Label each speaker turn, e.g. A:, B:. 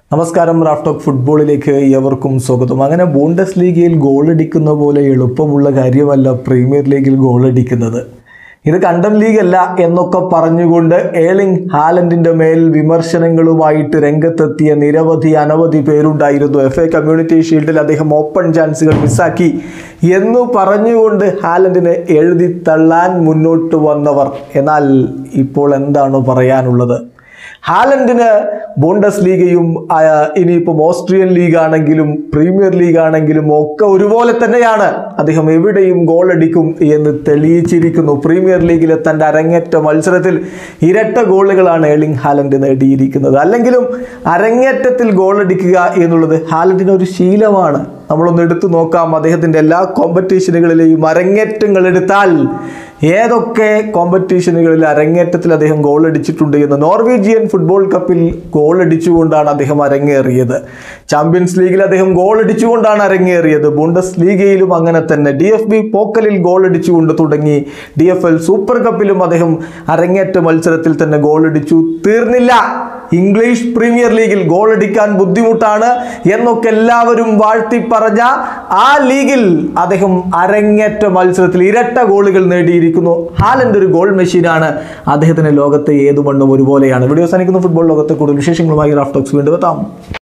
A: നമസ്കാരം റാഫ്റ്റോക്ക് ഫുട്ബോളിലേക്ക് ഏവർക്കും സ്വാഗതം അങ്ങനെ ബൂണ്ടസ് ലീഗയിൽ ഗോളടിക്കുന്ന പോലെ എളുപ്പമുള്ള കാര്യമല്ല പ്രീമിയർ ലീഗിൽ ഗോളടിക്കുന്നത് ഇത് കണ്ടം ലീഗ് അല്ല എന്നൊക്കെ പറഞ്ഞുകൊണ്ട് ഏളിംഗ് ഹാലൻഡിന്റെ മേൽ വിമർശനങ്ങളുമായിട്ട് രംഗത്തെത്തിയ നിരവധി അനവധി പേരുണ്ടായിരുന്നു എഫ് എ കമ്മ്യൂണിറ്റി ഷീൽഡിൽ അദ്ദേഹം ഓപ്പൺ ചാൻസുകൾ മിസ്സാക്കി എന്ന് പറഞ്ഞുകൊണ്ട് ഹാലൻഡിനെ എഴുതി തള്ളാൻ മുന്നോട്ട് വന്നവർ എന്നാൽ ഇപ്പോൾ എന്താണ് പറയാനുള്ളത് ഹാലൻഡിന് ബോണ്ടസ് ലീഗയും ആ, ഇനിയിപ്പം ഓസ്ട്രിയൻ ലീഗ് ആണെങ്കിലും പ്രീമിയർ ലീഗ് ആണെങ്കിലും ഒക്കെ ഒരുപോലെ തന്നെയാണ് അദ്ദേഹം എവിടെയും ഗോൾ അടിക്കും എന്ന് തെളിയിച്ചിരിക്കുന്നു പ്രീമിയർ ലീഗിലെ തൻ്റെ അരങ്ങേറ്റ മത്സരത്തിൽ ഇരട്ട ഗോളുകളാണ് ഏളിംഗ് ഹാലൻഡ് നേടിയിരിക്കുന്നത് അല്ലെങ്കിലും അരങ്ങേറ്റത്തിൽ ഗോൾ അടിക്കുക എന്നുള്ളത് ഹാലൻഡിന് ഒരു ശീലമാണ് നമ്മളൊന്ന് എടുത്തു നോക്കാം അദ്ദേഹത്തിൻ്റെ എല്ലാ കോമ്പറ്റീഷനുകളിലെയും അരങ്ങേറ്റങ്ങൾ എടുത്താൽ ഏതൊക്കെ കോമ്പറ്റീഷനുകളിൽ അരങ്ങേറ്റത്തിൽ അദ്ദേഹം ഗോൾ അടിച്ചിട്ടുണ്ട് എന്ന് നോർവീജിയൻ ഫുട്ബോൾ കപ്പിൽ ഗോൾ അടിച്ചുകൊണ്ടാണ് അദ്ദേഹം അരങ്ങേറിയത് ചാമ്പ്യൻസ് ലീഗിൽ അദ്ദേഹം ഗോൾ അടിച്ചുകൊണ്ടാണ് അരങ്ങേറിയത് ബുണ്ടസ് ലീഗയിലും അങ്ങനെ തന്നെ ഡി എഫ് ബി പോക്കലിൽ ഗോൾ അടിച്ചുകൊണ്ട് തുടങ്ങി ഡി എഫ് എൽ സൂപ്പർ കപ്പിലും അദ്ദേഹം അരങ്ങേറ്റ മത്സരത്തിൽ തന്നെ ഗോൾ അടിച്ചു തീർന്നില്ല ഇംഗ്ലീഷ് പ്രീമിയർ ലീഗിൽ ഗോൾ അടിക്കാൻ ബുദ്ധിമുട്ടാണ് എന്നൊക്കെ എല്ലാവരും വാഴ്ത്തി പറഞ്ഞ ആ ലീഗിൽ അദ്ദേഹം അരങ്ങേറ്റ മത്സരത്തിൽ ഇരട്ട ഗോളുകൾ നേടിയിരിക്കുന്നു ഹാലൻഡ് ഒരു ഗോൾ മെഷീനാണ് അദ്ദേഹത്തിന് ലോകത്തെ ഏതു മണ്ണും ഒരുപോലെയാണ് വീഡിയോ സാധിക്കുന്ന ഫുട്ബോൾ ലോകത്തെ കൂടുതൽ വിശേഷങ്ങളുമായി റാഫ്റ്റോക്സ് വീണ്ടും എത്താം